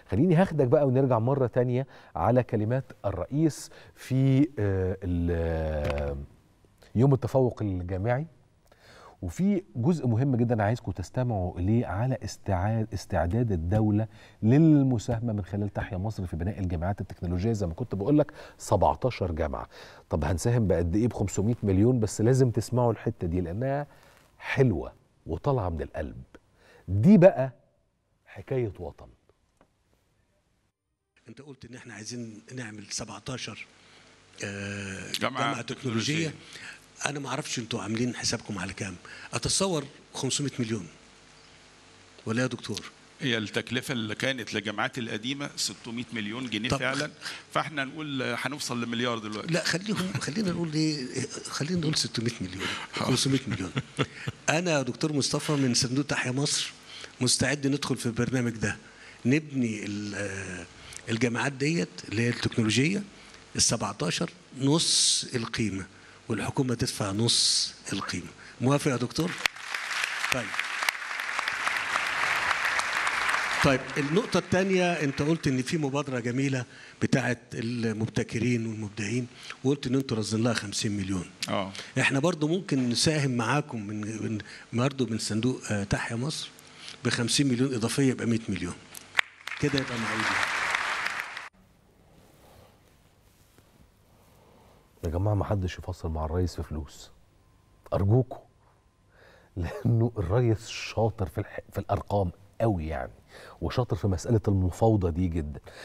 خليني هاخدك بقى ونرجع مرة تانية على كلمات الرئيس في آه، ال- يوم التفوق الجامعي وفي جزء مهم جدا عايزكم تستمعوا اليه على استعاد استعداد الدوله للمساهمه من خلال تحيا مصر في بناء الجامعات التكنولوجيه زي ما كنت بقول لك 17 جامعه طب هنساهم بقد ايه ب 500 مليون بس لازم تسمعوا الحته دي لانها حلوه وطالعه من القلب دي بقى حكايه وطن انت قلت ان احنا عايزين نعمل 17 آه، جامعة جامعه تكنولوجيه تكنولوجية. انا ما اعرفش انتوا عاملين حسابكم على كام اتصور 500 مليون ولا يا دكتور هي التكلفة اللي كانت للجامعات القديمة 600 مليون جنيه طب- فعلا فاحنا نقول هنوصل لمليار دلوقتي لا خليهم خلينا نقول ايه خلينا نقول 600 مليون 500 مليون انا يا دكتور مصطفى من صندوق تحيا مصر مستعد ندخل في البرنامج ده نبني ال- آه، الجامعات ديت اللي هي التكنولوجيه ال 17 نص القيمه والحكومه تدفع نص القيمه موافق يا دكتور طيب طيب النقطة الثانية أنت قلت إن في مبادرة جميلة بتاعة المبتكرين والمبدعين وقلت إن أنتوا رصدين لها 50 مليون. اه إحنا برضو ممكن نساهم معاكم من من برضو من صندوق آه، تحيا مصر ب 50 مليون إضافية يبقى 100 مليون. كده يبقى معقول. يا جماعه ما حدش يفصل مع الرئيس في فلوس ارجوكم لانه الرئيس شاطر في الح... في الارقام قوي يعني وشاطر في مساله المفاوضه دي جدا